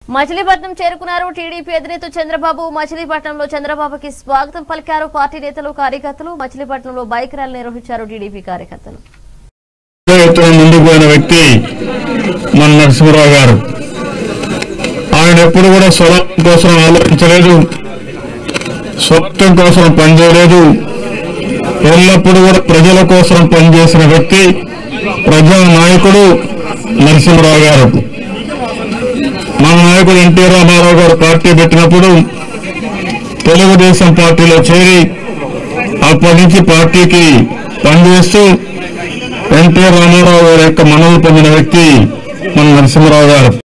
మచిలీపట్నం చేరుకున్నారు టీడీపీ అధినేత చంద్రబాబు మచిలీపట్నంలో చంద్రబాబుకి స్వాగతం పలికారు పార్టీ నేతలు కార్యకర్తలు మచిలీపట్నంలో బైక్ ర్యాలీ నిర్వహించారు టీడీపీ కార్యకర్తలు ఎత్తున ముందుకు పోయిన వ్యక్తి మన నరసింహరావు గారు ఆయన ఎప్పుడు కూడా స్వలాభం కోసం ఆలోచించలేదు స్వార్థం కోసం పనిచేయలేదు ఎల్లప్పుడూ కూడా ప్రజల కోసం పనిచేసిన వ్యక్తి ప్రజా నాయకుడు నరసింహరావు గారు మన నాయకుడు ఎన్టీ రామారావు గారు పార్టీ పెట్టినప్పుడు తెలుగుదేశం పార్టీలో చేరి అప్పటి నుంచి పార్టీకి పనిచేస్తూ ఎన్టీ రామారావు గారి యొక్క మనవి పొందిన వ్యక్తి మన నరసింహరావు గారు